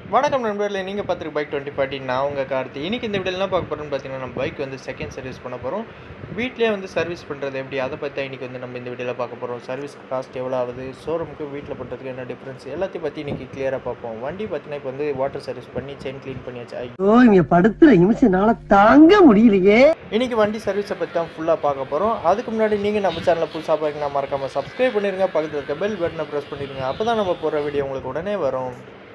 வணக்கம் நண்பர்களே நீங்கள் பார்த்துருக்கு பைக் டுவெண்ட்டி ஃபார்ட்டி நான் உங்கள் கார்த்தி இன்றைக்கி இந்த வீடியோவில் என்ன பார்க்க போகிறோம்னு பார்த்தீங்கன்னா நம்ம பைக் வந்து செகண்ட் சர்வீஸ் பண்ண போகிறோம் வீட்டிலே வந்து சர்வீஸ் பண்ணுறது எப்படி அதை பற்றி இன்றைக்கி வந்து நம்ம இந்த வீடியோவில் பார்க்க போகிறோம் சர்வீஸ் காஸ்ட் எவ்வளோ ஆகுது ஷோரூமுக்கு வீட்டில் பண்ணுறதுக்கு என்ன டிஃப்ரென்ஸ் எல்லாத்தையும் பற்றி இன்றைக்கி கிளியராக பார்ப்போம் வண்டி பார்த்தீங்கன்னா இப்போ வந்து வாட்டர் சர்வீஸ் பண்ணி செயின் க்ளீன் பண்ணியாச்சு ஐ- ஓ இங்க படுத்துற நிமிஷம்னால தாங்க முடியலையே இன்னைக்கு வண்டி சர்வீஸை பற்றி தான் ஃபுல்லாக பார்க்க போகிறோம் அதுக்கு முன்னாடி நீங்கள் நம்ம சேனலில் புதுசாக பார்க்கணும் மறக்காமல் சப்ஸ்கிரைப் பண்ணிடுங்க பக்கத்தில் இருக்க பெல் பட்டனை ப்ரெஸ் பண்ணிடுங்க அப்போ தான் நம்ம போடுற வீடியோ உங்களுக்கு உடனே வரும்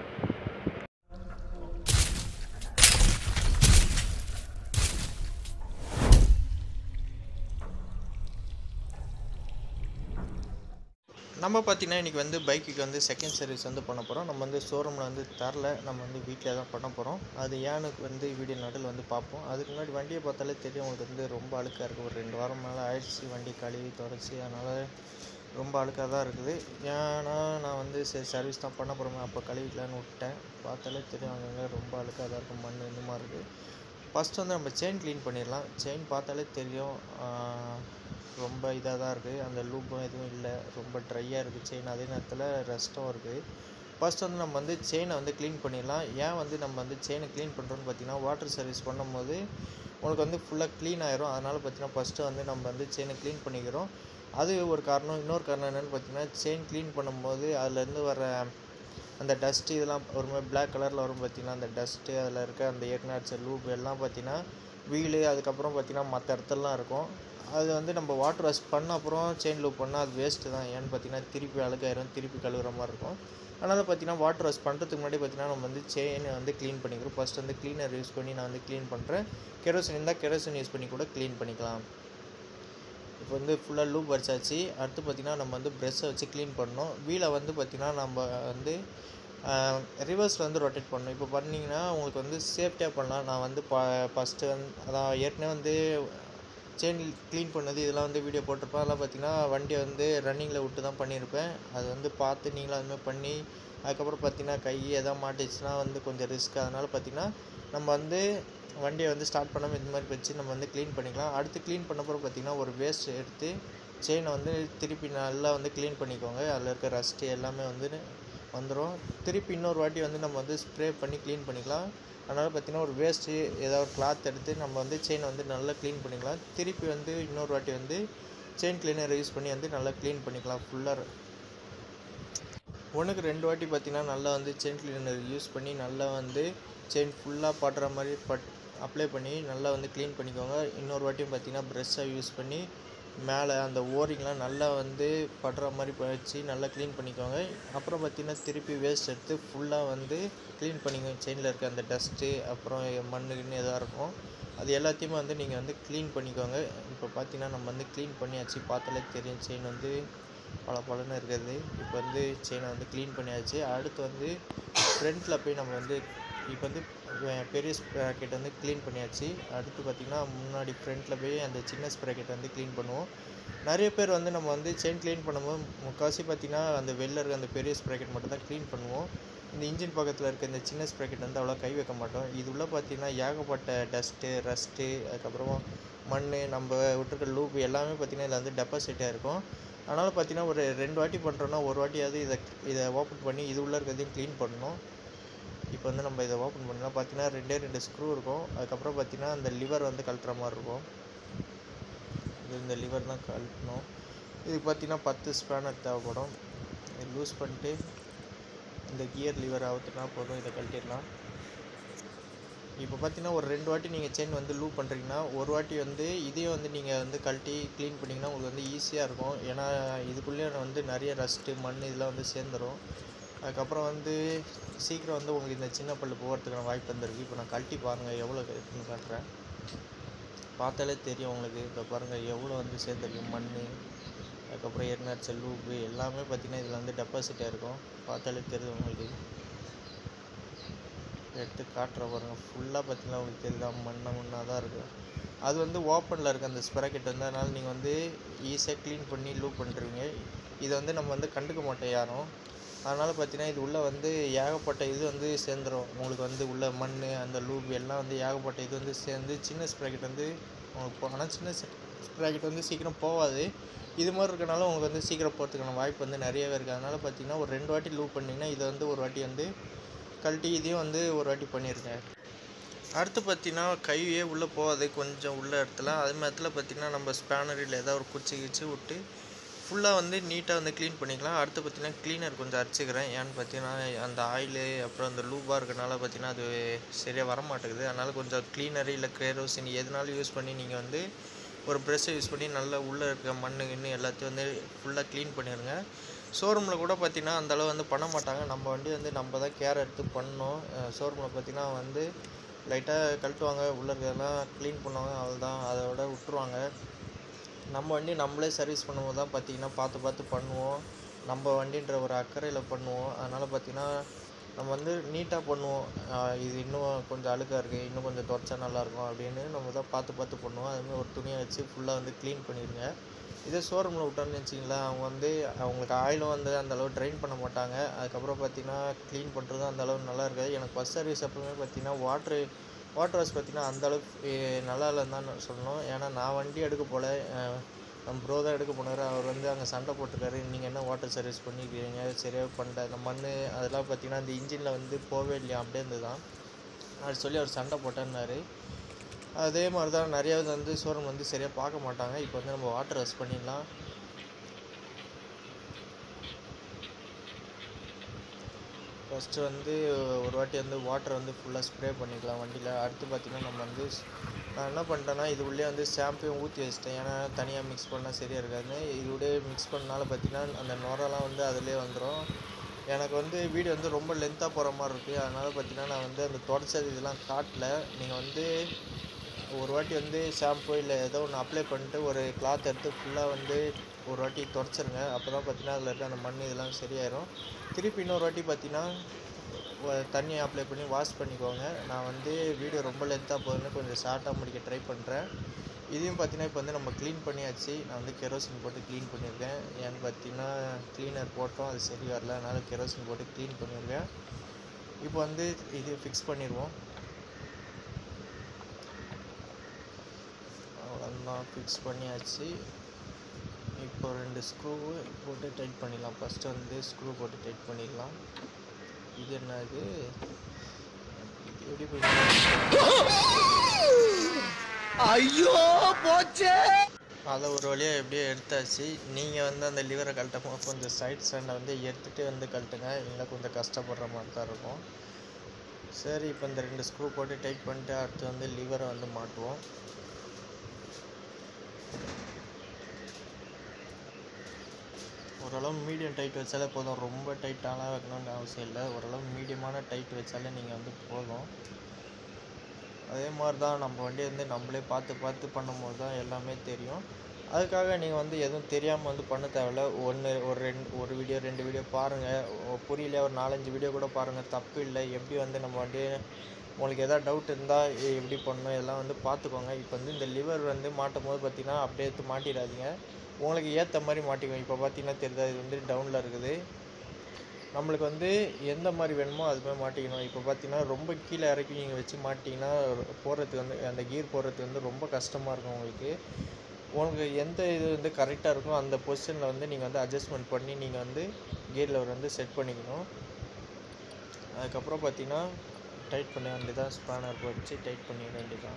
நம்ம பார்த்தீங்கன்னா இன்றைக்கி வந்து பைக்குக்கு வந்து செகண்ட் சர்வீஸ் வந்து பண்ண போகிறோம் நம்ம வந்து ஷோரூமில் வந்து தரல நம்ம வந்து வீட்டில் தான் பண்ண போகிறோம் அது ஏனுக்கு வந்து வீடியோ நடுவில் வந்து பார்ப்போம் அதுக்கு முன்னாடி வண்டியை பார்த்தாலே தெரியும் உங்களுக்கு வந்து ரொம்ப அழுக்காக இருக்குது ஒரு ரெண்டு வாரம் மேலே ஆயிடுச்சு வண்டி கழுவி தொடச்சி அதனால் ரொம்ப அழுக்காக தான் இருக்குது ஏன்னா நான் வந்து சரி சர்வீஸ் தான் பண்ண போகிறோம் அப்போ கழுவிக்கலான்னு விட்டேன் பார்த்தாலே தெரியும் அங்கங்கே ரொம்ப அழுக்காக தான் இருக்கும் மண் இந்த மாதிரி இருக்குது ஃபஸ்ட் வந்து நம்ம செயின் க்ளீன் பண்ணிடலாம் செயின் பார்த்தாலே தெரியும் ஆஹ், ரொம்ப இதாக தான் இருக்குது அந்த லூப்பும் எதுவும் இல்லை ரொம்ப ட்ரையாக இருக்குது செயின் அதே நேரத்தில் ரெஸ்ட்டும் இருக்குது ஃபர்ஸ்ட் வந்து நம்ம வந்து செயினை வந்து க்ளீன் பண்ணிடலாம் ஏன் வந்து நம்ம வந்து செயினை க்ளீன் பண்ணுறோன்னு பார்த்தீங்கன்னா வாட்டர் சர்வீஸ் பண்ணும்போது உங்களுக்கு வந்து ஃபுல்லாக க்ளீன் ஆயிரும் அதனால் பார்த்தீங்கன்னா ஃபஸ்ட்டு வந்து நம்ம வந்து செயினை க்ளீன் பண்ணிக்கிறோம் அது ஒரு காரணம் இன்னொரு காரணம் என்னென்னு பார்த்தீங்கன்னா செயின் க்ளீன் பண்ணும்போது அதுலேருந்து வர அந்த டஸ்ட்டு இதெல்லாம் ஒரு மாதிரி பிளாக் கலரில் வரும் பார்த்தீங்கன்னா அந்த டஸ்ட்டு அதில் இருக்க அந்த ஏற்கனவே அடிச்ச லூப் எல்லாம் பார்த்தீங்கன்னா வீலு அதுக்கப்புறம் பார்த்தீங்கன்னா மற்ற இடத்துலலாம் இருக்கும் அது வந்து நம்ம வாட்டர் வாஷ் பண்ண அப்புறம் செயின் லூப் பண்ணால் அது வேஸ்ட்டு தான் ஏன்னு பார்த்தீங்கன்னா திருப்பி அழுக்காயிரும் திருப்பி கழுவுற மாதிரி இருக்கும் அதனால் பார்த்தீங்கன்னா வாட்டர் வாஷ் பண்ணுறதுக்கு முன்னாடி பார்த்தீங்கன்னா நம்ம வந்து செயினை வந்து க்ளீன் பண்ணிக்கிறோம் ஃபஸ்ட் வந்து க்ளீனர் யூஸ் பண்ணி நான் வந்து க்ளீன் பண்ணுறேன் கெரோசின் இருந்தால் கெரோசின் யூஸ் பண்ணி கூட க்ளீன் பண்ணிக்கலாம் இப்போ வந்து ஃபுல்லாக லூப் வச்சாச்சு அடுத்து பார்த்திங்கன்னா நம்ம வந்து ப்ரெஷ்ஷை வச்சு க்ளீன் பண்ணோம் வீலை வந்து பார்த்திங்கன்னா நம்ம வந்து ரிவர்ஸில் வந்து ரொட்டேட் பண்ணணும் இப்போ பண்ணிங்கன்னா உங்களுக்கு வந்து சேஃப்டியாக பண்ணலாம் நான் வந்து ப ஃபஸ்ட்டு வந்து அதான் ஏற்கனவே வந்து செயின் க்ளீன் பண்ணது இதெல்லாம் வந்து வீடியோ போட்டிருப்பேன் அதெல்லாம் பார்த்தீங்கன்னா வண்டியை வந்து ரன்னிங்கில் விட்டு தான் பண்ணியிருப்பேன் அது வந்து பார்த்து நீங்களும் அதுமாதிரி பண்ணி அதுக்கப்புறம் பார்த்தீங்கன்னா கை எதாவது மாட்டிச்சுன்னா வந்து கொஞ்சம் ரிஸ்க் அதனால் பார்த்தீங்கன்னா நம்ம வந்து வண்டியை வந்து ஸ்டார்ட் பண்ணாமல் இந்த மாதிரி வச்சு நம்ம வந்து க்ளீன் பண்ணிக்கலாம் அடுத்து க்ளீன் பண்ணப்பறம் பார்த்தீங்கன்னா ஒரு வேஸ்ட் எடுத்து செயினை வந்து திருப்பி நல்லா வந்து க்ளீன் பண்ணிக்கோங்க அதில் இருக்க ரஸ்ட்டு எல்லாமே வந்து வந்துடும் திருப்பி இன்னொரு வாட்டி வந்து நம்ம வந்து ஸ்ப்ரே பண்ணி க்ளீன் பண்ணிக்கலாம் அதனால் பார்த்தீங்கன்னா ஒரு வேஸ்ட்டு ஏதாவது ஒரு கிளாத் எடுத்து நம்ம வந்து செயினை வந்து நல்லா க்ளீன் பண்ணிக்கலாம் திருப்பி வந்து இன்னொரு வாட்டி வந்து செயின் கிளீனர் யூஸ் பண்ணி வந்து நல்லா க்ளீன் பண்ணிக்கலாம் ஃபுல்லாக ஒன்றுக்கு ரெண்டு வாட்டி பார்த்தீங்கன்னா நல்லா வந்து செயின் கிளீனர் யூஸ் பண்ணி நல்லா வந்து செயின் ஃபுல்லாக படுற மாதிரி பட் அப்ளை பண்ணி நல்லா வந்து க்ளீன் பண்ணிக்கோங்க இன்னொரு வாட்டியும் பார்த்தீங்கன்னா ப்ரெஷ்ஷை யூஸ் பண்ணி மேலே அந்த ஓரிங்லாம் நல்லா வந்து படுற மாதிரி வச்சு நல்லா க்ளீன் பண்ணிக்கோங்க அப்புறம் பார்த்தீங்கன்னா திருப்பி வேஸ்ட் எடுத்து ஃபுல்லாக வந்து க்ளீன் பண்ணிக்கோங்க செயினில் இருக்க அந்த டஸ்ட்டு அப்புறம் மண் கிண்ணு எதாக இருக்கும் அது எல்லாத்தையுமே வந்து நீங்கள் வந்து க்ளீன் பண்ணிக்கோங்க இப்போ பார்த்தீங்கன்னா நம்ம வந்து க்ளீன் பண்ணியாச்சு பார்த்தாலே தெரியும் செயின் வந்து பல பலன்னு இருக்கிறது இப்போ வந்து செயினை வந்து க்ளீன் பண்ணியாச்சு அடுத்து வந்து ஃப்ரண்ட்டில் போய் நம்ம வந்து இப்போ வந்து அஹ், பெரிய ஸ்ப்ராக்கெட் வந்து க்ளீன் பண்ணியாச்சு அடுத்து பார்த்திங்கன்னா முன்னாடி ஃப்ரண்ட்டில் போய் அந்த சின்ன ஸ்ப்ராக்கெட் வந்து க்ளீன் பண்ணுவோம் நிறைய பேர் வந்து நம்ம வந்து செயின் க்ளீன் பண்ணும்போது முக்கால்வாசி பார்த்திங்கன்னா அந்த வெளில இருக்க அந்த பெரிய ஸ்ப்ராக்கெட் மட்டும் தான் க்ளீன் பண்ணுவோம் இந்த இன்ஜின் பக்கத்தில் இருக்க இந்த சின்ன ஸ்ப்ராக்கெட் வந்து அவ்வளோ கை வைக்க மாட்டோம் இது உள்ள பார்த்திங்கன்னா ஏகப்பட்ட டஸ்ட்டு ரஸ்ட்டு அதுக்கப்புறம் மண் நம்ம விட்டுருக்க லூப் எல்லாமே பார்த்திங்கன்னா இதில் வந்து டெபாசிட்டாக இருக்கும் அதனால் பார்த்தீங்கன்னா ஒரு ரெண்டு வாட்டி பண்ணுறோன்னா ஒரு வாட்டியாவது இதை இதை ஓப்பன் பண்ணி இது உள்ளே இருக்கிறதையும் க்ளீன் பண்ணணும் இப்போ வந்து நம்ம இதை ஓப்பன் பண்ணலாம் பார்த்தீங்கன்னா ரெண்டே ரெண்டு ஸ்க்ரூ இருக்கும் அதுக்கப்புறம் பார்த்தீங்கன்னா அந்த லிவர் வந்து கழட்டுற மாதிரி இருக்கும் இது இந்த லிவர் தான் கழட்டணும் இதுக்கு பார்த்தீங்கன்னா பத்து ஸ்பேனர் தேவைப்படும் இது லூஸ் பண்ணிட்டு இந்த கியர் லிவர் அவுத்துனா போதும் இதை கழட்டிடலாம் இப்போ பார்த்தீங்கன்னா ஒரு ரெண்டு வாட்டி நீங்கள் செயின் வந்து லூப் பண்ணுறீங்கன்னா ஒரு வாட்டி வந்து இதையும் வந்து நீங்கள் வந்து கழட்டி க்ளீன் பண்ணிங்கன்னா உங்களுக்கு வந்து ஈஸியாக இருக்கும் ஏன்னா இதுக்குள்ளேயே வந்து நிறைய ரஸ்ட்டு மண் இதெல்லாம் வந்து சேர்ந்துரும் அதுக்கப்புறம் வந்து சீக்கிரம் வந்து உங்களுக்கு இந்த சின்ன பல்லு போகிறதுக்கான வாய்ப்பு வந்திருக்கு இப்போ நான் கழட்டி பாருங்கள் எவ்வளோ இருக்குன்னு காட்டுறேன் பார்த்தாலே தெரியும் உங்களுக்கு இப்போ பாருங்கள் எவ்வளோ வந்து சேர்ந்துருக்கு மண் அதுக்கப்புறம் எரிநாச்ச லூப்பு எல்லாமே பார்த்தீங்கன்னா இதில் வந்து டெபாசிட்டாக இருக்கும் பார்த்தாலே தெரியுது உங்களுக்கு எடுத்து காட்டுற பாருங்க ஃபுல்லாக பார்த்தீங்கன்னா உங்களுக்கு தெரியுதா மண்ணை மண்ணாக தான் இருக்குது அது வந்து ஓப்பனில் இருக்க அந்த ஸ்ப்ராக்கெட் வந்து அதனால் நீங்கள் வந்து ஈஸியாக க்ளீன் பண்ணி லூப் பண்ணுறீங்க இதை வந்து நம்ம வந்து கண்டுக்க மாட்டோம் யாரும் அதனால் பார்த்தீங்கன்னா இது உள்ளே வந்து ஏகப்பட்ட இது வந்து சேர்ந்துரும் உங்களுக்கு வந்து உள்ள மண் அந்த லூப் எல்லாம் வந்து ஏகப்பட்ட இது வந்து சேர்ந்து சின்ன ஸ்ப்ராக்கெட் வந்து உங்களுக்கு ஆனால் சின்ன ஸ்ப்ராக்கெட் வந்து சீக்கிரம் போகாது இது மாதிரி இருக்கனால உங்களுக்கு வந்து சீக்கிரம் போகிறதுக்கான வாய்ப்பு வந்து நிறையவே இருக்குது அதனால் பார்த்தீங்கன்னா ஒரு ரெண்டு வாட்டி லூப் பண்ணிங்கன்னா இதை வந்து ஒரு வாட்டி வந்து கழட்டி இதையும் வந்து ஒரு வாட்டி பண்ணிடுங்க அடுத்து பார்த்தீங்கன்னா கையே உள்ளே போகாது கொஞ்சம் உள்ள இடத்துல அதே இடத்துல பார்த்தீங்கன்னா நம்ம ஸ்பேனரில் ஏதாவது ஒரு குச்சி கிச்சி விட்டு ஃபுல்லாக வந்து நீட்டாக வந்து க்ளீன் பண்ணிக்கலாம் அடுத்து பார்த்தீங்கன்னா க்ளீனர் கொஞ்சம் அரைச்சிக்கிறேன் ஏன்னு பார்த்தீங்கன்னா அந்த ஆயிலு அப்புறம் அந்த லூபாக இருக்கனால பார்த்தீங்கன்னா அது சரியாக வர மாட்டேங்குது அதனால் கொஞ்சம் க்ளீனர் இல்லை கேரோசின் எதுனாலும் யூஸ் பண்ணி நீங்கள் வந்து ஒரு ப்ரெஷ்ஷை யூஸ் பண்ணி நல்லா உள்ளே இருக்க மண் கிண்ணு எல்லாத்தையும் வந்து ஃபுல்லாக க்ளீன் பண்ணிடுங்க ஷோரூமில் கூட பார்த்தீங்கன்னா அந்தளவு வந்து பண்ண மாட்டாங்க நம்ம வண்டி வந்து நம்ம தான் கேர் எடுத்து பண்ணணும் ஷோரூமில் பார்த்தீங்கன்னா வந்து லைட்டாக கழட்டுவாங்க உள்ளே இருக்கிறதெல்லாம் க்ளீன் பண்ணுவாங்க அவ்வளோதான் அதோட விட்டுருவாங்க நம்ம வண்டி நம்மளே சர்வீஸ் பண்ணும்போது தான் பார்த்தீங்கன்னா பார்த்து பார்த்து பண்ணுவோம் நம்ம வண்டின்ற ஒரு அக்கறையில் பண்ணுவோம் அதனால் பார்த்தீங்கன்னா நம்ம வந்து நீட்டாக பண்ணுவோம் ஆஹ் இது இன்னும் கொஞ்சம் அழுக்காக இருக்குது இன்னும் கொஞ்சம் தொடச்சா நல்லாயிருக்கும் அப்படின்னு நம்ம தான் பார்த்து பார்த்து பண்ணுவோம் அதுமாதிரி ஒரு துணியை வச்சு ஃபுல்லாக வந்து க்ளீன் பண்ணிடுங்க இதே ஷோரூமில் விட்டோம்னு வச்சிங்களேன் அவங்க வந்து அவங்களுக்கு ஆயிலும் வந்து அந்த அளவு ட்ரைன் பண்ண மாட்டாங்க அதுக்கப்புறம் பார்த்தீங்கன்னா க்ளீன் பண்ணுறதும் அந்த அளவு நல்லா இருக்காது எனக்கு ஃபஸ்ட் சர்வீஸ் அப்போவுமே பார்த்தீங்கன்னா வாட்ரு வாட்டர் வாஷ் பார்த்தீங்கன்னா அந்த அளவுக்கு அஹ் நல்லா இல்லைன்னு தான் நான் சொல்லணும் ஏன்னா நான் வண்டி எடுக்க போல அஹ் நம்ம ப்ரோ தான் எடுக்க போனார் அவர் வந்து அங்கே சண்டை போட்டிருக்காரு நீங்கள் என்ன வாட்டர் சர்வீஸ் பண்ணிக்கிறீங்க சரியாக பண்ணல அந்த மண் அதெல்லாம் பார்த்தீங்கன்னா அந்த இன்ஜினில் வந்து போகவே இல்லையா அப்படியே இருந்தது தான் அது சொல்லி அவர் சண்டை போட்டேன்னாரு அதே மாதிரி தான் நிறைய வந்து ஷோரூம் வந்து சரியாக பார்க்க மாட்டாங்க இப்போ வந்து நம்ம வாட்டர் வாஷ் பண்ணிடலாம் ஃபஸ்ட்டு வந்து ஒரு வாட்டி வந்து வாட்டர் வந்து ஃபுல்லாக ஸ்ப்ரே பண்ணிக்கலாம் வண்டியில் அடுத்து பார்த்திங்கன்னா நம்ம வந்து ஸ்- நான் என்ன பண்ணிட்டேன்னா இது உள்ளே வந்து ஷாம்பையும் ஊற்றி வச்சிட்டேன் ஏன்னா தனியாக மிக்ஸ் பண்ணால் சரியாக இருக்காதுன்னு இதோட மிக்ஸ் பண்ணனால பார்த்தீங்கன்னா அந்த நுரெல்லாம் வந்து அதிலே வந்துடும் எனக்கு வந்து வீடியோ வந்து ரொம்ப லென்த்தாக போகிற மாதிரி இருக்குது அதனால் பார்த்தீங்கன்னா நான் வந்து அந்த தொடச்சது இதெல்லாம் காட்டல நீங்கள் வந்து ஒரு வாட்டி வந்து ஷாம்பு இல்லை ஏதோ ஒன்று அப்ளை பண்ணிட்டு ஒரு கிளாத் எடுத்து ஃபுல்லாக வந்து ஒரு வாட்டி தொடச்சிருங்க அப்போ தான் பார்த்தீங்கன்னா அதில் இருக்க அந்த மண் இதெல்லாம் சரியாயிரும் திருப்பி இன்னொரு வாட்டி பார்த்தீங்கன்னா வ- தண்ணி அப்ளை பண்ணி வாஷ் பண்ணிக்கோங்க நான் வந்து வீடியோ ரொம்ப லென்த்தாக போகுதுன்னு கொஞ்சம் ஷார்ட்டாக முடிக்க ட்ரை பண்ணுறேன் இதையும் பார்த்தீங்கன்னா இப்போ வந்து நம்ம க்ளீன் பண்ணியாச்சு நான் வந்து கெரோசின் போட்டு க்ளீன் பண்ணியிருக்கேன் ஏன்னு பார்த்தீங்கன்னா க்ளீனர் போட்டோம் அது சரி வரல அதனால் கெரோசின் போட்டு க்ளீன் பண்ணியிருக்கேன் இப்போ வந்து இது ஃபிக்ஸ் பண்ணிடுவோம் அவ்வளோதான் ஃபிக்ஸ் பண்ணியாச்சு இப்போ ரெண்டு ஸ்க்ரூவு போட்டு டைட் பண்ணிடலாம் ஃபஸ்ட்டு வந்து ஸ்க்ரூ போட்டு டைட் பண்ணிடலாம் இது என்னது இது எப்படி போய் ஐயோ போச்சே அதை ஒரு வழியாக எப்படியோ எடுத்தாச்சு நீங்கள் வந்து அந்த லிவரை கழட்டும் போது கொஞ்சம் சைட் ஸ்டாண்டை வந்து எடுத்துகிட்டு வந்து கழட்டுங்க இல்லை கொஞ்சம் கஷ்டப்படுற மாதிரி தான் இருக்கும் சரி இப்போ இந்த ரெண்டு ஸ்க்ரூ போட்டு டைட் பண்ணிட்டு அடுத்து வந்து லிவரை வந்து மாட்டுவோம் ஓரளவு மீடியம் டைட் வச்சாலே போதும் ரொம்ப டைட்டாலாம் வைக்கணும்னு அவசியம் இல்லை ஓரளவு மீடியமான டைட் வச்சாலே நீங்கள் வந்து போதும் அதே மாதிரி தான் நம்ம வண்டியை வந்து நம்மளே பார்த்து பார்த்து பண்ணும்போது தான் எல்லாமே தெரியும் அதுக்காக நீங்கள் வந்து எதுவும் தெரியாமல் வந்து பண்ண தேவையில்ல ஒன்று ஒரு ரெண்டு ஒரு வீடியோ ரெண்டு வீடியோ பாருங்கள் புரியல ஒரு நாலஞ்சு வீடியோ கூட பாருங்கள் தப்பு இல்லை எப்படி வந்து நம்ம வண்டியை உங்களுக்கு எதாவது டவுட் இருந்தால் எப்படி பண்ணணும் இதெல்லாம் வந்து பார்த்துக்கோங்க இப்போ வந்து இந்த லிவர் வந்து மாட்டும் போது பார்த்தீங்கன்னா அப்படியே எடுத்து மாட்டிடாதீங்க உங்களுக்கு ஏற்ற மாதிரி மாட்டிக்கோங்க இப்போ பார்த்தீங்கன்னா தெரியுதா இது வந்து டவுனில் இருக்குது நம்மளுக்கு வந்து எந்த மாதிரி வேணுமோ அது மாதிரி மாட்டிக்கணும் இப்போ பார்த்தீங்கன்னா ரொம்ப கீழே இறக்கி நீங்கள் வச்சு மாட்டிங்கன்னா போடுறதுக்கு வந்து அந்த கீர் போடுறதுக்கு வந்து ரொம்ப கஷ்டமாக இருக்கும் உங்களுக்கு உங்களுக்கு எந்த இது வந்து கரெக்டாக இருக்கோ அந்த பொசிஷனில் வந்து நீங்கள் வந்து அட்ஜஸ்ட்மெண்ட் பண்ணி நீங்கள் வந்து கியர் லெவர் வந்து செட் பண்ணிக்கணும் அதுக்கப்புறம் பார்த்தீங்கன்னா டைட் பண்ண வேண்டியதான் ஸ்பேனர் வச்சு டைட் பண்ணிட வேண்டியதான்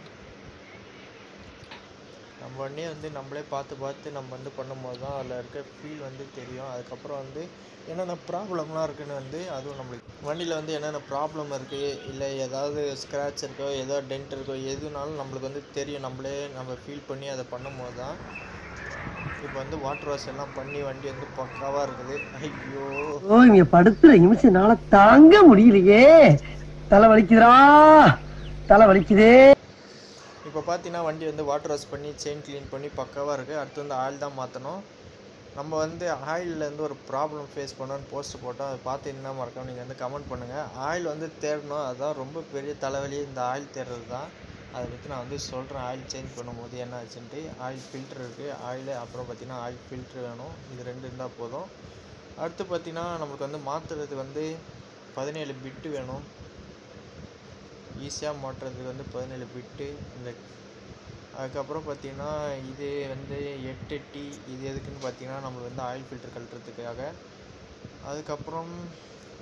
நம்ம வண்டியை வந்து நம்மளே பார்த்து பார்த்து நம்ம வந்து பண்ணும்போது தான் அதில் இருக்க ஃபீல் வந்து தெரியும் அதுக்கப்புறம் வந்து என்னென்ன ப்ராப்ளம்லாம் இருக்குன்னு வந்து அதுவும் நம்மளுக்கு வண்டியில் வந்து என்னென்ன ப்ராப்ளம் இருக்குது இல்லை ஏதாவது ஸ்க்ராட்ச் இருக்கோ ஏதோ டென்ட் இருக்கோ எதுனாலும் நம்மளுக்கு வந்து தெரியும் நம்மளே நம்ம ஃபீல் பண்ணி அதை பண்ணும்போது தான் இப்போ வந்து வாட்டர் வாஷ் எல்லாம் பண்ணி வண்டி வந்து பக்காவாக இருக்குது ஐயோ ஓ இங்க படுத்துற நிமிஷம்னால தாங்க முடியலையே தலை வலிக்குதுடா தலை வலிக்குதே இப்போ பார்த்தீங்கன்னா வண்டி வந்து வாட்டர் வாஷ் பண்ணி செயின் க்ளீன் பண்ணி பக்காவாக இருக்குது அடுத்து வந்து ஆயில் தான் மாற்றணும் நம்ம வந்து ஆயில்லேருந்து ஒரு ப்ராப்ளம் ஃபேஸ் பண்ணோன்னு போஸ்ட் போட்டோம் அதை பார்த்து என்ன மறக்காம நீங்கள் வந்து கமெண்ட் பண்ணுங்கள் ஆயில் வந்து தேடணும் அதுதான் ரொம்ப பெரிய தலைவலி இந்த ஆயில் தேடுறது தான் அதை பற்றி நான் வந்து சொல்கிறேன் ஆயில் சேஞ்ச் பண்ணும்போது என்ன ஆச்சுன்ட்டு ஆயில் ஃபில்ட்ரு இருக்குது ஆயில் அப்புறம் பார்த்தீங்கன்னா ஆயில் ஃபில்ட்ரு வேணும் இது ரெண்டு இருந்தால் போதும் அடுத்து பார்த்தீங்கன்னா நம்மளுக்கு வந்து மாற்றுறதுக்கு வந்து பதினேழு பிட்டு வேணும் ஈஸியாக மாட்டுறதுக்கு வந்து பதினேழு பிட்டு இந்த அதுக்கப்புறம் பார்த்தீங்கன்னா இது வந்து எட்டு டி இது எதுக்குன்னு பார்த்தீங்கன்னா நம்மளுக்கு வந்து ஆயில் ஃபில்டர் கழட்டுறதுக்காக அதுக்கப்புறம்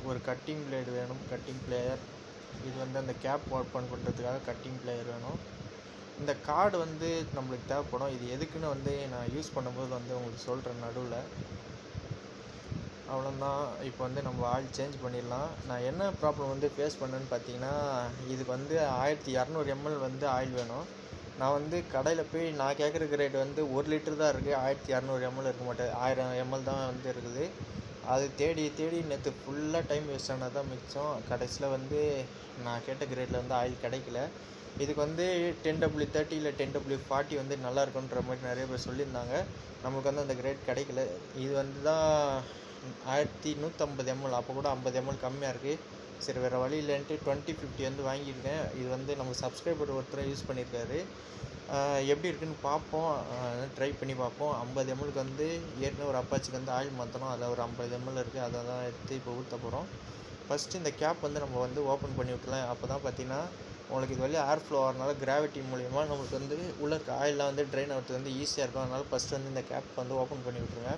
ஒரு கட்டிங் பிளேடு வேணும் கட்டிங் பிளேயர் இது வந்து அந்த கேப் ஓப்பன் பண்ணுறதுக்காக கட்டிங் பிளேயர் வேணும் இந்த கார்டு வந்து நம்மளுக்கு தேவைப்படும் இது எதுக்குன்னு வந்து நான் யூஸ் பண்ணும்போது வந்து உங்களுக்கு சொல்கிறேன் நடுவில் அவ்வளோதான் இப்போ வந்து நம்ம ஆயில் சேஞ்ச் பண்ணிடலாம் நான் என்ன ப்ராப்ளம் வந்து ஃபேஸ் பண்ணேன்னு பார்த்தீங்கன்னா இதுக்கு வந்து ஆயிரத்தி இரநூறு எம்எல் வந்து ஆயில் வேணும் நான் வந்து கடையில் போய் நான் கேட்குற ரேட் வந்து ஒரு லிட்டர் தான் இருக்குது ஆயிரத்தி இரநூறு எம்எல் இருக்க மாட்டேது ஆயிரம் எம்எல் தான் வந்து இருக்குது அது தேடி தேடி நேற்று ஃபுல்லாக டைம் வேஸ்ட் ஆனது தான் மிச்சம் கடைசியில் வந்து நான் கேட்ட கிரேடில் வந்து ஆயில் கிடைக்கல இதுக்கு வந்து டென் டபிள்யூ தேர்ட்டி இல்லை டென் டபிள்யூ ஃபார்ட்டி வந்து நல்லா இருக்குன்ற மாதிரி நிறைய பேர் சொல்லியிருந்தாங்க நமக்கு வந்து அந்த கிரேட் கிடைக்கல இது வந்து தான் ஆயிரத்தி நூற்றம்பது எம்எல் அப்போ கூட ஐம்பது எம்எல் கம்மியாக இருக்குது சரி வேறு வழி இல்லைன்ட்டு டுவெண்ட்டி ஃபிஃப்டி வந்து வாங்கியிருக்கேன் இது வந்து நம்ம சப்ஸ்கிரைபர் ஒருத்தர் யூஸ் பண்ணியிருக்காரு ஆஹ் எப்படி இருக்குன்னு பார்ப்போம் ட்ரை பண்ணி பார்ப்போம் ஐம்பது எம்எல்க்கு வந்து ஏற்கனவே ஒரு அப்பாச்சிக்கு வந்து ஆயில் மாற்றணும் அதில் ஒரு ஐம்பது எம்எல் இருக்குது அதை தான் எடுத்து இப்போ ஊற்ற போகிறோம் ஃபஸ்ட்டு இந்த கேப் வந்து நம்ம வந்து ஓப்பன் பண்ணி விட்டுலாம் அப்போ தான் பார்த்தீங்கன்னா உங்களுக்கு இது வழியாக ஏர் ஃப்ளோ ஆகிறனால கிராவிட்டி மூலிமா நம்மளுக்கு வந்து உள்ள இருக்க ஆயிலெலாம் வந்து ட்ரைன் ஆகிறதுக்கு வந்து ஈஸியாக இருக்கும் அதனால் ஃபஸ்ட்டு வந்து இந்த கேப் வந்து ஓப்பன் பண்ணி விட்ருங்க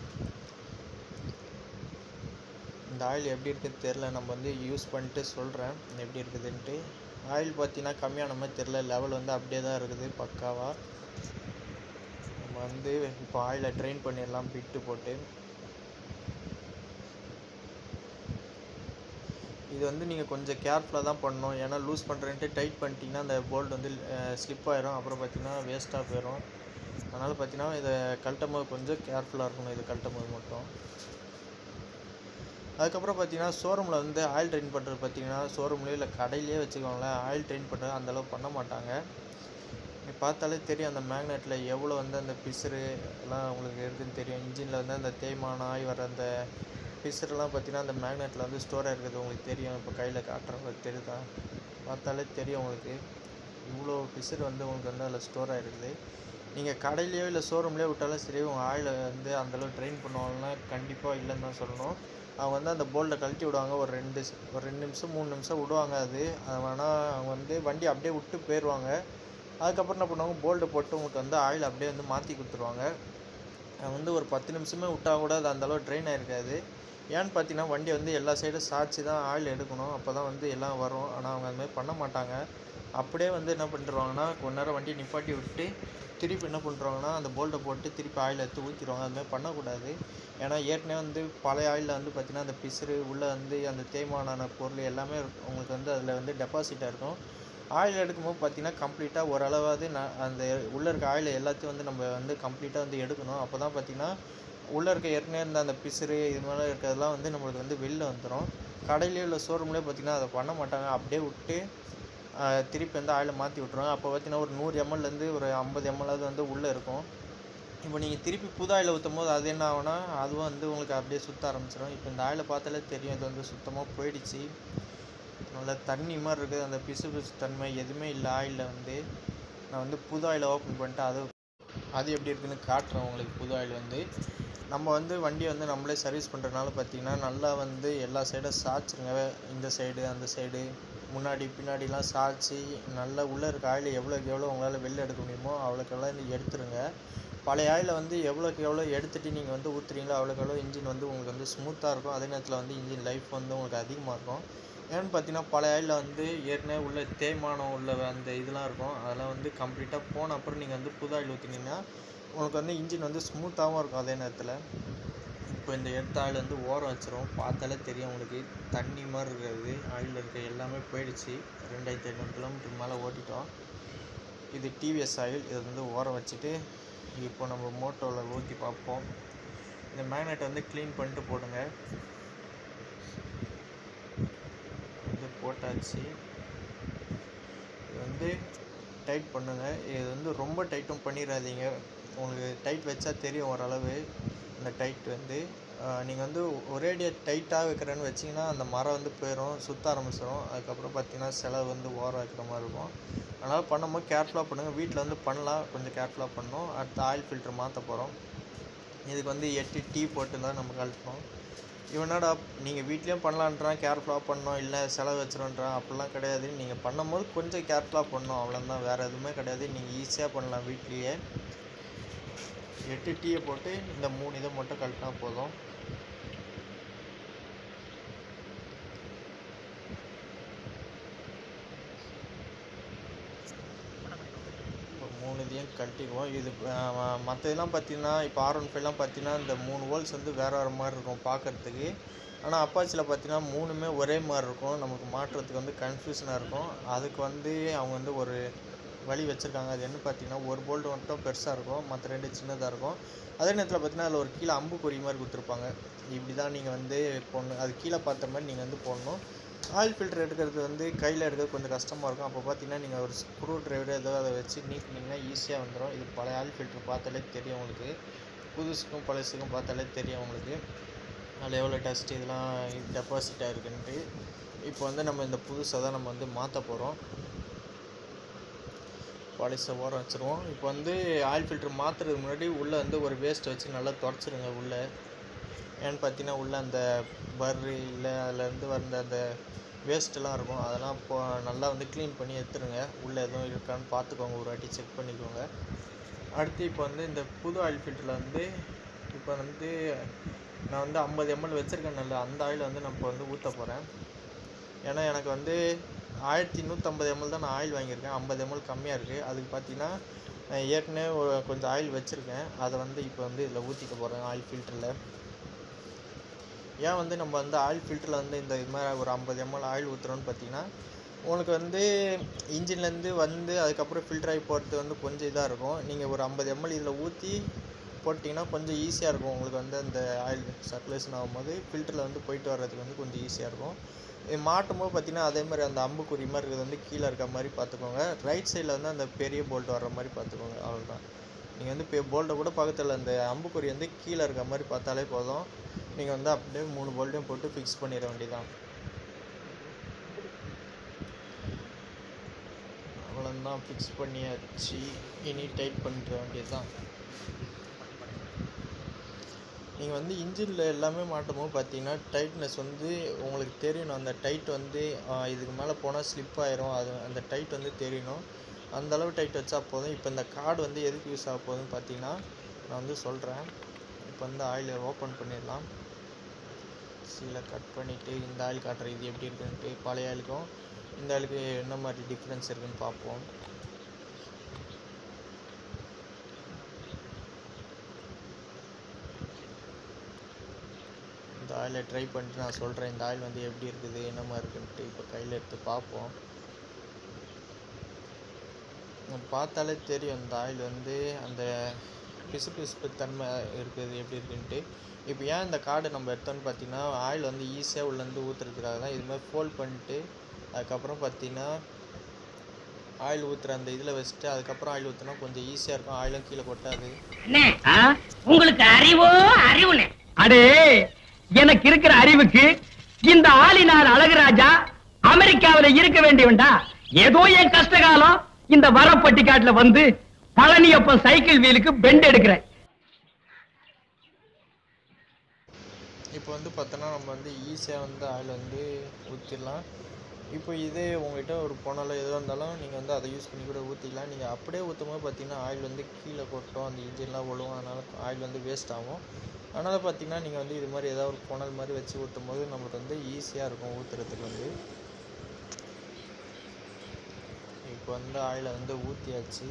இந்த ஆயில் எப்படி இருக்குன்னு தெரில நம்ம வந்து யூஸ் பண்ணிட்டு சொல்கிறேன் எப்படி இருக்குதுன்ட்டு ஆயில் பார்த்தீங்கன்னா கம்மியான மாதிரி தெரில லெவல் வந்து அப்படியே தான் இருக்குது பக்காவாக நம்ம வந்து இப்போ ஆயிலை ட்ரைன் பண்ணிடலாம் பிட்டு போட்டு இது வந்து நீங்கள் கொஞ்சம் கேர்ஃபுல்லாக தான் பண்ணணும் ஏன்னா லூஸ் பண்ணுறேன்ட்டு டைட் பண்ணிட்டீங்கன்னா அந்த போல்ட் வந்து ஸ்லிப் ஆயிரும் அப்புறம் பார்த்தீங்கன்னா வேஸ்ட்டாக போயிடும் அதனால் பார்த்தீங்கன்னா இதை கழட்டும் போது கொஞ்சம் கேர்ஃபுல்லாக இருக்கணும் இது கழட்டும் போது மட்டும் அதுக்கப்புறம் பார்த்தீங்கன்னா ஷோரூமில் வந்து ஆயில் ட்ரெயின் பண்ணுறது பார்த்தீங்கன்னா ஷோரூம்லேயே இல்லை கடையிலேயே வச்சுக்கோங்களேன் ஆயில் ட்ரெயின் பண்ணுறது அந்தளவு பண்ண மாட்டாங்க நீ பார்த்தாலே தெரியும் அந்த மேக்னெட்டில் எவ்வளோ வந்து அந்த பிசுறு எல்லாம் உங்களுக்கு இருக்குதுன்னு தெரியும் இன்ஜினில் வந்து அந்த தேய்மானம் ஆகி வர அந்த பிசுறுலாம் பார்த்தீங்கன்னா அந்த மேக்னெட்டில் வந்து ஸ்டோர் ஆகிருக்குது உங்களுக்கு தெரியும் இப்போ கையில் காட்டுறவங்களுக்கு தெரியுதா பார்த்தாலே தெரியும் உங்களுக்கு இவ்வளோ பிசுறு வந்து உங்களுக்கு வந்து அதில் ஸ்டோர் ஆகிருக்குது நீங்கள் கடையிலையோ இல்லை ஷோரூம்லேயோ விட்டாலும் சரி உங்கள் ஆயிலை வந்து அந்தளவு ட்ரெயின் பண்ணுவாங்கன்னா கண்டிப்பாக இல்லைன்னு தான் சொல்லணும் அவங்க வந்து அந்த போல்ட்டை கழட்டி விடுவாங்க ஒரு ரெண்டு ஸ்- ஒரு ரெண்டு நிமிஷம் மூணு நிமிஷம் விடுவாங்க அது அது வேணால் அவங்க வந்து வண்டி அப்படியே விட்டு போயிடுவாங்க அதுக்கப்புறம் என்ன பண்ணுவாங்க போல்ட்டை போட்டு உங்களுக்கு வந்து ஆயில் அப்படியே வந்து மாற்றி கொடுத்துருவாங்க அவங்க வந்து ஒரு பத்து நிமிஷமே விட்டால் கூட அது அந்தளவு ட்ரெயின் ஆகிருக்காது ஏன்னு பார்த்தீங்கன்னா வண்டி வந்து எல்லா சைடும் சாய்ச்சி தான் ஆயில் எடுக்கணும் அப்போ தான் வந்து எல்லாம் வரும் ஆனால் அவங்க அந்த மாதிரி பண்ண மாட்டாங்க அப்படியே வந்து என்ன பண்ணிடுவாங்கன்னா கொஞ்ச நேரம் வண்டியை நிப்பாட்டி விட்டு திருப்பி என்ன பண்ணுறாங்கன்னா அந்த போல்ட்டை போட்டு திருப்பி ஆயில் எடுத்து ஊற்றிடுவாங்க அது மாதிரி பண்ணக்கூடாது ஏன்னா ஏற்கனவே வந்து பழைய ஆயிலில் வந்து பார்த்திங்கன்னா அந்த பிசுறு உள்ளே வந்து அந்த தேய்மானான பொருள் எல்லாமே இருக்கும். உங்களுக்கு வந்து அதில் வந்து டெபாசிட்டாக இருக்கும் ஆயில் எடுக்கும்போது பார்த்தீங்கன்னா கம்ப்ளீட்டாக ஓரளவாவது நான் அந்த உள்ளே இருக்க ஆயில் எல்லாத்தையும் வந்து நம்ம வந்து கம்ப்ளீட்டாக வந்து எடுக்கணும் அப்போ தான் பார்த்தீங்கன்னா உள்ளே இருக்க ஏற்கனவே இருந்த அந்த பிசுறு இது மேலே இருக்கிறதெல்லாம் வந்து நம்மளுக்கு வந்து வெளில வந்துடும் கடையிலேயோ இல்லை ஷோரூம்லேயோ பார்த்தீங்கன்னா அதை பண்ண மாட்டாங்க அப்படியே விட்டு ஆஹ், திருப்பி வந்து ஆயிலை மாற்றி விட்ருவாங்க அப்போ பார்த்தீங்கன்னா ஒரு நூறு எம்எல்லேருந்து ஒரு ஐம்பது எம்எல்லாவது வந்து உள்ளே இருக்கும் இப்போ நீங்கள் திருப்பி புது ஆயிலை ஊற்றும் போது அது என்ன ஆகும்னா அதுவும் வந்து உங்களுக்கு அப்படியே சுற்ற ஆரம்பிச்சிடும் இப்போ இந்த ஆயிலை பார்த்தாலே தெரியும் இது வந்து சுத்தமாக போயிடுச்சு நல்லா தண்ணி மாதிரி இருக்குது அந்த பிசு பிசு தன்மை எதுவுமே இல்லை ஆயிலில் வந்து நான் வந்து புது ஆயிலை ஓப்பன் பண்ணிட்டு அது அது எப்படி இருக்குன்னு காட்டுறேன் உங்களுக்கு புது ஆயில் வந்து நம்ம வந்து வண்டியை வந்து நம்மளே சர்வீஸ் பண்ணுறதுனால பார்த்தீங்கன்னா நல்லா வந்து எல்லா சைடும் சாய்ச்சிருங்க இந்த சைடு அந்த சைடு முன்னாடி பின்னாடிலாம் சாய்ச்சி நல்லா உள்ளே இருக்க ஆயில் எவ்வளோக்கு எவ்வளோ உங்களால் வெளில எடுக்க முடியுமோ அவ்வளோக்கு எவ்வளோ இந்த எடுத்துருங்க பழைய ஆயிலை வந்து எவ்வளோக்கு எவ்வளோ எடுத்துட்டு நீங்கள் வந்து ஊற்றுறீங்களோ அவ்வளோக்கு எவ்வளோ இன்ஜின் வந்து உங்களுக்கு வந்து ஸ்மூத்தாக இருக்கும் அதே நேரத்தில் வந்து இன்ஜின் லைஃப் வந்து உங்களுக்கு அதிகமாக இருக்கும் ஏன்னு பார்த்தீங்கன்னா பழைய ஆயிலில் வந்து ஏற்கனவே உள்ள தேய்மானம் உள்ள அந்த இதெல்லாம் இருக்கும் அதெல்லாம் வந்து கம்ப்ளீட்டாக போன அப்புறம் நீங்கள் வந்து புது ஆயில் ஊற்றினீங்கன்னா உங்களுக்கு வந்து இன்ஜின் வந்து ஸ்மூத்தாகவும் இருக்கும் அதே நேரத்தில் இப்போ இந்த எடுத்த ஆயில் வந்து ஓரம் வச்சிரும் பார்த்தாலே தெரியும் உங்களுக்கு தண்ணி மாதிரி இருக்கிறது ஆயிலில் இருக்க எல்லாமே போயிடுச்சு ரெண்டாயிரத்தி ஐநூறு கிலோமீட்டர் மேலே ஓட்டிட்டோம் இது டிவிஎஸ் ஆயில் இதை வந்து ஓரம் வச்சுட்டு இப்போ நம்ம மோட்டோவில் ஊற்றி பார்ப்போம் இந்த மேக்னெட்டை வந்து க்ளீன் பண்ணிட்டு போடுங்க இது போட்டாச்சு இது வந்து டைட் பண்ணுங்க இது வந்து ரொம்ப டைட்டும் பண்ணிடாதீங்க உங்களுக்கு டைட் வச்சா தெரியும் ஓரளவு இந்த டைட் வந்து நீங்கள் வந்து ஒரேடியாக டைட்டாக வைக்கிறேன்னு வச்சிங்கன்னா அந்த மரம் வந்து போயிடும் சுற்ற ஆரம்பிச்சிடும் அதுக்கப்புறம் பார்த்தீங்கன்னா செலவு வந்து ஓரம் வைக்கிற மாதிரி இருக்கும் அதனால் பண்ணும்போது கேர்ஃபுல்லாக பண்ணுங்கள் வீட்டில் வந்து பண்ணலாம் கொஞ்சம் கேர்ஃபுல்லாக பண்ணணும் அடுத்து ஆயில் ஃபில்டர் மாற்ற போகிறோம் இதுக்கு வந்து எட்டு டீ போட்டு தான் நம்ம கழட்டணும் இவனடா நீங்கள் வீட்லேயும் பண்ணலான்றான் கேர்ஃபுல்லாக பண்ணோம் இல்லை செலவு வச்சிருன்றான் அப்படிலாம் கிடையாது நீங்கள் பண்ணும்போது கொஞ்சம் கேர்ஃபுல்லாக பண்ணணும் அவ்வளோதான் வேறு எதுவுமே கிடையாது நீங்கள் ஈஸியாக பண்ணலாம் வீட்லேயே எட்டு டீயை போட்டு இந்த மூணு இதை மட்டும் கழட்டினா போதும் இதையும் கழட்டிக்குவோம் இது மற்ற இதெல்லாம் பார்த்தீங்கன்னா இப்போ ஆர் ஒன் ஃபைவ்லாம் பார்த்தீங்கன்னா இந்த மூணு ஹோல்ஸ் வந்து வேறு வேறு மாதிரி இருக்கும் பார்க்குறதுக்கு ஆனால் அப்பாச்சியில் பார்த்தீங்கன்னா மூணுமே ஒரே மாதிரி இருக்கும் நமக்கு மாட்டுறதுக்கு வந்து கன்ஃபியூஷனாக இருக்கும் அதுக்கு வந்து அவங்க வந்து ஒரு வழி வச்சுருக்காங்க அது என்ன பார்த்தீங்கன்னா ஒரு போல்ட் மட்டும் பெருசாக இருக்கும் மற்ற ரெண்டு சின்னதாக இருக்கும் அதே நேரத்தில் பார்த்தீங்கன்னா அதில் ஒரு கீழே அம்புக்குறி மாதிரி கொடுத்துருப்பாங்க இப்படி தான் நீங்கள் வந்து போடணும் அது கீழே பார்த்த மாதிரி நீங்கள் வந்து போடணும் ஆயில் ஃபில்டர் எடுக்கிறது வந்து கையில் எடுக்கிறது கொஞ்சம் கஷ்டமாக இருக்கும் அப்போ பார்த்தீங்கன்னா நீங்கள் ஒரு ஸ்க்ரூ டிரைவர் ஏதோ அதை வச்சு நீக்கினீங்கன்னா ஈஸியாக வந்துடும் இது பழைய ஆயில் ஃபில்டர் பார்த்தாலே தெரியும் உங்களுக்கு புதுசுக்கும் பழசுக்கும் பார்த்தாலே தெரியும் உங்களுக்கு அதில் எவ்வளோ டஸ்ட் இதெல்லாம் டெபாசிட் ஆகிருக்குன்ட்டு இப்போ வந்து நம்ம இந்த புதுசாக தான் நம்ம வந்து மாற்ற போகிறோம் பழசை ஓரம் வச்சுருவோம் இப்போ வந்து ஆயில் ஃபில்டர் மாற்றுறதுக்கு முன்னாடி உள்ளே வந்து ஒரு வேஸ்ட் வச்சு நல்லா தொடச்சிருங்க உள்ளே ஏன்னு பார்த்தீங்கன்னா உள்ளே அந்த பர்ரு இல்லை அதுலேருந்து வந்த அந்த வேஸ்ட்டெல்லாம் இருக்கும் அதெல்லாம் இப்போ நல்லா வந்து க்ளீன் பண்ணி எடுத்துருங்க உள்ளே எதுவும் இருக்கான்னு பார்த்துக்கோங்க ஒரு வாட்டி செக் பண்ணிக்கோங்க அடுத்து இப்போ வந்து இந்த புது ஆயில் ஃபில்டரில் வந்து இப்போ வந்து நான் வந்து ஐம்பது எம்எல் வச்சுருக்கேன்ல அந்த ஆயில் வந்து நான் இப்போ வந்து ஊற்ற போகிறேன் ஏன்னா எனக்கு வந்து ஆயிரத்தி நூற்றம்பது எம்எல் தான் நான் ஆயில் வாங்கியிருக்கேன் ஐம்பது எம்எல் கம்மியாக இருக்குது அதுக்கு பார்த்தீங்கன்னா நான் ஏற்கனவே ஒரு கொஞ்சம் ஆயில் வச்சுருக்கேன் அதை வந்து இப்போ வந்து இதில் ஊற்றிக்க போகிறேன் ஆயில் ஃபில்டரில் ஏன் வந்து நம்ம வந்து ஆயில் ஃபில்டரில் வந்து இந்த இது மாதிரி ஒரு ஐம்பது எம்எல் ஆயில் ஊற்றுறோன்னு பார்த்தீங்கன்னா உங்களுக்கு வந்து இன்ஜின்லேருந்து வந்து அதுக்கப்புறம் ஃபில்டர் ஆகி போகிறது வந்து கொஞ்சம் இதாக இருக்கும் நீங்கள் ஒரு ஐம்பது எம்எல் இதில் ஊற்றி போட்டிங்கன்னா கொஞ்சம் ஈஸியாக இருக்கும் உங்களுக்கு வந்து அந்த ஆயில் சர்க்குலேஷன் ஆகும்போது ஃபில்டரில் வந்து போயிட்டு வர்றதுக்கு வந்து கொஞ்சம் ஈஸியாக இருக்கும் இது மாட்டும் போது பார்த்தீங்கன்னா அதே மாதிரி அந்த அம்புக்குறி மாதிரி இருக்கிறது வந்து கீழே இருக்க மாதிரி பார்த்துக்கோங்க ரைட் சைடில் வந்து அந்த பெரிய போல்ட் வர்ற மாதிரி பார்த்துக்கோங்க அவ்வளோதான் நீங்கள் வந்து இப்போ போல்ட்டை கூட பக்கத்தில் அந்த அம்புக்குறி வந்து கீழே இருக்க மாதிரி பார்த்தாலே போதும் நீங்கள் வந்து அப்படியே மூணு போல்ட்டையும் போட்டு ஃபிக்ஸ் பண்ணிட வேண்டியதான் அவ்வளோதான் ஃபிக்ஸ் பண்ணியாச்சு இனி டைட் பண்ணிட வேண்டியதுதான் நீங்கள் வந்து இன்ஜினில் எல்லாமே மாட்டும் போது பார்த்தீங்கன்னா டைட்னஸ் வந்து உங்களுக்கு தெரியணும் அந்த டைட் வந்து ஆஹ், இதுக்கு மேலே போனால் ஸ்லிப் ஆயிரும் அது அந்த டைட் வந்து தெரியணும் அந்த அளவு டைட் வச்சா போதும் இப்போ இந்த கார்டு வந்து எதுக்கு யூஸ் ஆக போகுதுன்னு பார்த்தீங்கன்னா நான் வந்து சொல்கிறேன் இப்போ வந்து ஆயிலை ஓப்பன் பண்ணிடலாம் சீலை கட் பண்ணிவிட்டு இந்த ஆயில் காட்டுற இது எப்படி இருக்குன்ட்டு பழைய ஆயிலுக்கும் இந்த ஆயிலுக்கு என்ன மாதிரி டிஃப்ரென்ஸ் இருக்குன்னு பார்ப்போம் இந்த ஆயிலை ட்ரை பண்ணிட்டு நான் சொல்கிறேன் இந்த ஆயில் வந்து எப்படி இருக்குது என்ன மாதிரி இருக்குன்ட்டு இப்போ கையில் எடுத்து பார்ப்போம் நம்ம பார்த்தாலே தெரியும் இந்த ஆயில் வந்து அந்த பிசுபிசுப்பு தன்மை இருக்குது எப்படி இருக்குன்ட்டு இப்போ ஏன் இந்த கார்டு நம்ம எடுத்தோம்னு பார்த்தீங்கன்னா ஆயில் வந்து ஈஸியாக உள்ளேருந்து ஊற்றுறதுக்காக தான் இது மாதிரி ஃபோல்ட் பண்ணிட்டு அதுக்கப்புறம் பார்த்தீங்கன்னா ஆயில் ஊற்றுற அந்த இதில் வச்சுட்டு அதுக்கப்புறம் ஆயில் ஊற்றினா கொஞ்சம் ஈஸியாக இருக்கும் ஆயிலும் கீழே கொட்டாது அண்ணே, உங்களுக்கு அறிவோ அறிவுனே அடே எனக்கு இருக்கிற அறிவுக்கு இந்த ஆளினார் அழகுராஜா அமெரிக்காவில இருக்க வேண்டியவன்டா ஏதோ என் கஷ்டகாலம் இந்த வரப்பட்டிக்காட்டுல வந்து பழனியப்பன் சைக்கிள் வீலுக்கு பெண்ட் எடுக்கிறேன் இப்போ வந்து பார்த்தோன்னா நம்ம வந்து ஈஸியாக வந்து ஆயில் வந்து ஊற்றிடலாம் இப்போ இதே உங்ககிட்ட ஒரு புனலோ எதோ இருந்தாலும் நீங்கள் வந்து அதை யூஸ் பண்ணி கூட ஊற்றிக்கலாம் நீங்கள் அப்படியே ஊற்றும் போது பார்த்தீங்கன்னா ஆயில் வந்து கீழே கொட்டும் அந்த இன்ஜின்லாம் ஒழுவும் அதனால் ஆயில் வந்து வேஸ்ட் ஆகும் அதனால் பார்த்தீங்கன்னா நீங்கள் வந்து இது மாதிரி ஏதாவது ஒரு புனல் மாதிரி வச்சு ஊற்றும் போது நம்மளுக்கு வந்து ஈஸியாக இருக்கும் ஊற்றுறதுக்கு வந்து இப்போ வந்து ஆயிலை வந்து ஊற்றியாச்சு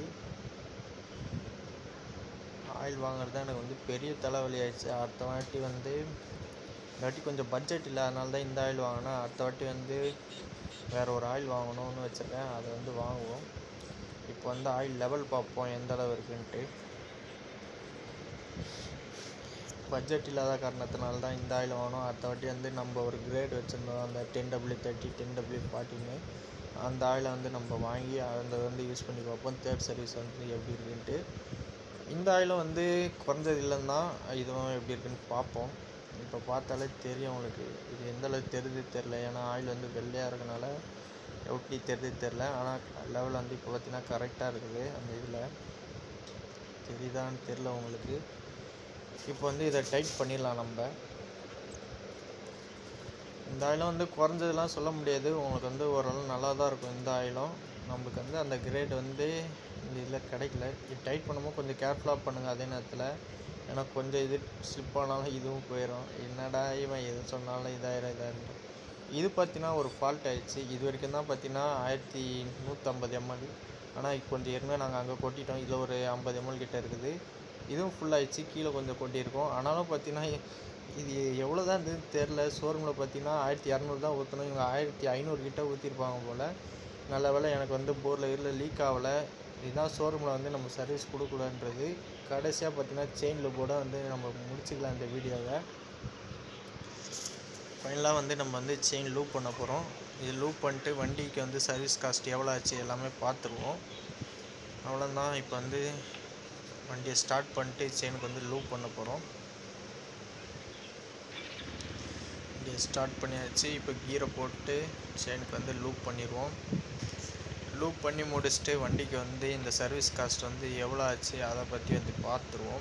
ஆயில் வாங்குறது தான் எனக்கு வந்து பெரிய தலைவலி ஆயிடுச்சு அடுத்த வாட்டி வந்து இந்த வாட்டி கொஞ்சம் பட்ஜெட் இல்லை அதனால தான் இந்த ஆயில் வாங்கினேன் அடுத்த வாட்டி வந்து வேற ஒரு ஆயில் வாங்கணும்னு வச்சுருக்கேன் அதை வந்து வாங்குவோம் இப்போ வந்து ஆயில் லெவல் பார்ப்போம் எந்த அளவு இருக்குன்ட்டு பட்ஜெட் இல்லாத காரணத்தினால தான் இந்த ஆயில் வாங்கணும் அடுத்த வாட்டி வந்து நம்ம ஒரு கிரேட் வச்சுருந்தோம் அந்த ten W thirty ten W ஃபார்ட்டின்னு அந்த ஆயிலை வந்து நம்ம வாங்கி அதை வந்து யூஸ் பண்ணி பார்ப்போம் தேர்ட் சர்வீஸ் வந்து எப்படி இருக்குன்ட்டு இந்த ஆயிலும் வந்து குறைஞ்சது இல்லைன்னு தான் இதுவும் எப்படி இருக்குன்னு பார்ப்போம் இப்போ பார்த்தாலே தெரியும் உங்களுக்கு இது எந்த அளவுக்கு தெரியுது தெரில ஏன்னா ஆயில் வந்து வெள்ளையாக இருக்கனால எப்படி தெரியுது தெரில ஆனால் லெவல் வந்து இப்போ பார்த்தீங்கன்னா கரெக்டாக இருக்குது அந்த இதில் தெரியுதான்னு தெரில உங்களுக்கு இப்போ வந்து இதை டைட் பண்ணிடலாம் நம்ம இந்த ஆயிலும் வந்து குறைஞ்சதெல்லாம் சொல்ல முடியாது உங்களுக்கு வந்து ஓரளவு நல்லா தான் இருக்கும் இந்த ஆயிலும் நம்மளுக்கு வந்து அந்த கிரேட் வந்து இந்த இதில் கிடைக்கல இது டைட் பண்ணும்போது கொஞ்சம் கேர்ஃபுல்லாக பண்ணுங்கள் அதே நேரத்தில் ஏன்னா கொஞ்சம் இது ஸ்லிப் ஆனாலும் இதுவும் போயிடும் என்னடா இவன் எது சொன்னாலும் இதாயிரும் இதாயிரும் இது பார்த்தீங்கன்னா ஒரு ஃபால்ட் ஆயிடுச்சு இது வரைக்கும் தான் பார்த்தீங்கன்னா ஆயிரத்தி நூற்றம்பது எம்எல் ஆனால் இப்போ கொஞ்சம் ஏற்கனவே நாங்கள் அங்கே கொட்டிட்டோம் இதில் ஒரு ஐம்பது எம்எல் கிட்ட இருக்குது இதுவும் ஃபுல்லாகிடுச்சு கீழே கொஞ்சம் கொட்டியிருக்கோம் ஆனாலும் பார்த்தீங்கன்னா இது எவ்வளோ தான் இருந்ததுன்னு தெரில ஷோரூமில் பார்த்தீங்கன்னா ஆயிரத்தி இரநூறு தான் ஊற்றணும் இவங்க ஆயிரத்தி ஐநூறு கிட்ட ஊற்றிருப்பாங்க போல் நல்ல வேளை எனக்கு வந்து போரில் இல்லை லீக் ஆகலை இதுதான் ஷோரூமில் வந்து நம்ம சர்வீஸ் கொடுக்கலன்றது கடைசியாக பார்த்தீங்கன்னா செயின் லூப்போட வந்து நம்ம முடிச்சுக்கலாம் இந்த வீடியோவை ஃபைனலாக வந்து நம்ம வந்து செயின் லூப் பண்ண போகிறோம் இது லூப் பண்ணிட்டு வண்டிக்கு வந்து சர்வீஸ் காஸ்ட் எவ்வளோ ஆச்சு எல்லாமே பார்த்துருவோம் அவ்வளோதான் இப்போ வந்து வண்டியை ஸ்டார்ட் பண்ணிட்டு செயினுக்கு வந்து லூப் பண்ண போகிறோம் வண்டியை ஸ்டார்ட் பண்ணியாச்சு இப்போ கீரை போட்டு செயினுக்கு வந்து லூப் பண்ணிடுவோம் லூப் பண்ணி முடிச்சுட்டு வண்டிக்கு வந்து இந்த சர்வீஸ் காஸ்ட் வந்து எவ்வளோ ஆச்சு அதை பற்றி வந்து பார்த்துருவோம்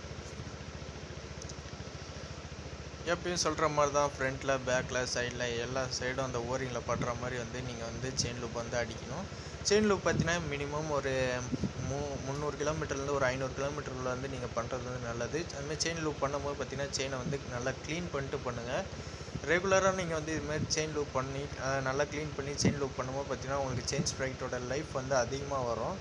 எப்பயும் சொல்கிற மாதிரி தான் ஃப்ரண்ட்டில் பேக்கில் சைடில் எல்லா சைடும் அந்த ஓரிங்கில் படுற மாதிரி வந்து நீங்கள் வந்து செயின் லூப் வந்து அடிக்கணும் செயின் லூப் பார்த்தீங்கன்னா மினிமம் ஒரு மூ முந்நூறு கிலோமீட்டர்லேருந்து ஒரு ஐநூறு கிலோமீட்டருக்குள்ள வந்து நீங்கள் பண்ணுறது வந்து நல்லது அதுமாதிரி செயின் லூப் பண்ணும்போது பார்த்தீங்கன்னா செயினை வந்து நல்லா க்ளீன் பண்ணிட்டு பண்ணுங்கள் ரெகுலராக நீங்கள் வந்து இதுமாதிரி செயின் லூப் பண்ணி அஹ், நல்லா க்ளீன் பண்ணி செயின் லூப் பண்ணும்போது பார்த்தீங்கன்னா உங்களுக்கு செயின் ஸ்ப்ரைட்டோட லைஃப் வந்து அதிகமாக வரும்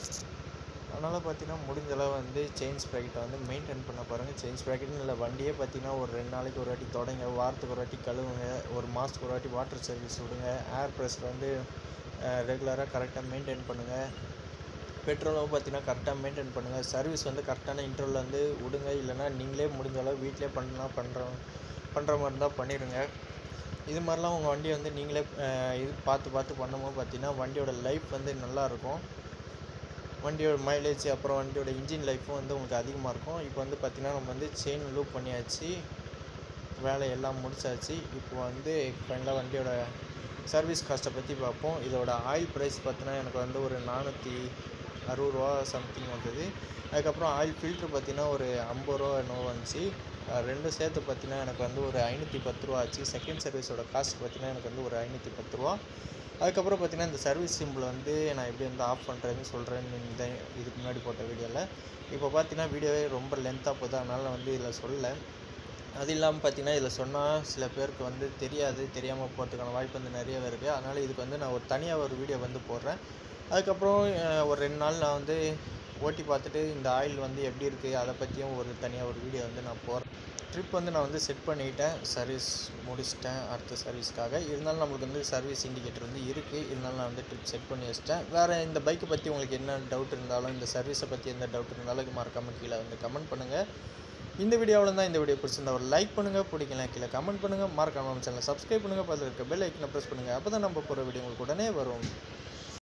அதனால் பார்த்தீங்கன்னா முடிஞ்ச அளவு வந்து செயின் ஸ்ப்ராக்கெட்டை வந்து மெயின்டைன் பண்ண பாருங்கள் செயின் ஸ்ப்ராக்கெட்னு இல்லை வண்டியே பார்த்தீங்கன்னா ஒரு ரெண்டு நாளைக்கு ஒரு வாட்டி தொடங்க வாரத்துக்கு ஒரு வாட்டி கழுவுங்க ஒரு மாதத்துக்கு ஒரு வாட்டி வாட்டர் சர்வீஸ் விடுங்க ஏர் ப்ரெஷர் வந்து ரெகுலராக கரெக்டாக மெயின்டைன் பண்ணுங்கள் பெட்ரோலும் பார்த்தீங்கன்னா கரெக்டாக மெயின்டைன் பண்ணுங்கள் சர்வீஸ் வந்து கரெக்டான இன்டர்வல் வந்து விடுங்க இல்லைன்னா நீங்களே முடிஞ்ச அளவு வீட்டிலே பண்ணலாம் பண்ணுற பண்ணுற மாதிரி இருந்தால் பண்ணிடுங்க இது மாதிரிலாம் உங்கள் வண்டியை வந்து நீங்களே அஹ், இது பார்த்து பார்த்து பண்ணும்போது பார்த்தீங்கன்னா வண்டியோட லைஃப் வந்து நல்லாயிருக்கும் வண்டியோட மைலேஜ் அப்புறம் வண்டியோட இன்ஜின் லைஃப்பும் வந்து உங்களுக்கு அதிகமாக இருக்கும் இப்போ வந்து பார்த்திங்கன்னா நம்ம வந்து செயின் லூப் பண்ணியாச்சு வேலை எல்லாம் முடிச்சாச்சு இப்போ வந்து ஃபைனலாக வண்டியோட சர்வீஸ் காஸ்ட்டை பற்றி பார்ப்போம் இதோட ஆயில் ப்ரைஸ் பார்த்தீங்கன்னா எனக்கு வந்து ஒரு நானூற்றி அறுபது ரூபா சம்திங் வந்தது அதுக்கப்புறம் ஆயில் ஃபில்ட்ரு பார்த்தீங்கன்னா ஒரு ஐம்பது ரூபா என்னவோ வந்துச்சு அஹ் ரெண்டும் சேர்த்து பார்த்தீங்கன்னா எனக்கு வந்து ஒரு ஐநூற்றி பத்து ரூபா ஆச்சு செகண்ட் சர்வீஸோட காஸ்ட் பார்த்தீங்கன்னா எனக்கு வந்து ஒரு ஐநூற்றி பத்து ரூபா அதுக்கப்புறம் பார்த்தீங்கன்னா இந்த சர்வீஸ் சிம்பிள் வந்து நான் எப்படி வந்து ஆஃப் பண்ணுறதுன்னு சொல்கிறேன்னு இந்த இதுக்கு முன்னாடி போட்ட வீடியோவில் இப்போ பார்த்தீங்கன்னா வீடியோவே ரொம்ப லென்த்தாக போகுது அதனால் நான் வந்து இதில் சொல்லலை அது இல்லாமல் பார்த்தீங்கன்னா இதில் சொன்னால் சில பேருக்கு வந்து தெரியாது தெரியாமல் போகிறதுக்கான வாய்ப்பு வந்து நிறையவே இருக்குது அதனால் இதுக்கு வந்து நான் ஒரு தனியாக ஒரு வீடியோ வந்து போடுறேன் அதுக்கப்புறம் அஹ், ஒரு ரெண்டு நாள் நான் வந்து ஓட்டி பார்த்துட்டு இந்த ஆயில் வந்து எப்படி இருக்குது அதை பற்றியும் ஒரு தனியாக ஒரு வீடியோ வந்து நான் போடுறேன் ட்ரிப் வந்து நான் வந்து செட் பண்ணிட்டேன் சர்வீஸ் முடிச்சிட்டேன் அடுத்த சர்வீஸ்க்காக இருந்தாலும் நம்மளுக்கு வந்து சர்வீஸ் இண்டிகேட்டர் வந்து இருக்குது இருந்தாலும் நான் வந்து ட்ரிப் செட் பண்ணி வச்சிட்டேன் வேறு இந்த பைக்கை பற்றி உங்களுக்கு என்ன டவுட் இருந்தாலும் இந்த சர்வீஸை பற்றி எந்த டவுட் இருந்தாலும் மறக்காமல் கீழே வந்து கமெண்ட் பண்ணுங்கள் இந்த வீடியோவில் தான் இந்த வீடியோ பிடிச்சிருந்தா ஒரு லைக் பண்ணுங்கள் பிடிக்கல கீழே கமெண்ட் பண்ணுங்கள் மறக்காம நம்ம சேனலை சப்ஸ்கிரைப் பண்ணுங்கள் பதில் இருக்க பெல் ஐக்கனை ப்ரெஸ் பண்ணுங்கள் அப்போ தான் நம்ம போகிற வீடியோ உங்களுக்கு உடனே வரும்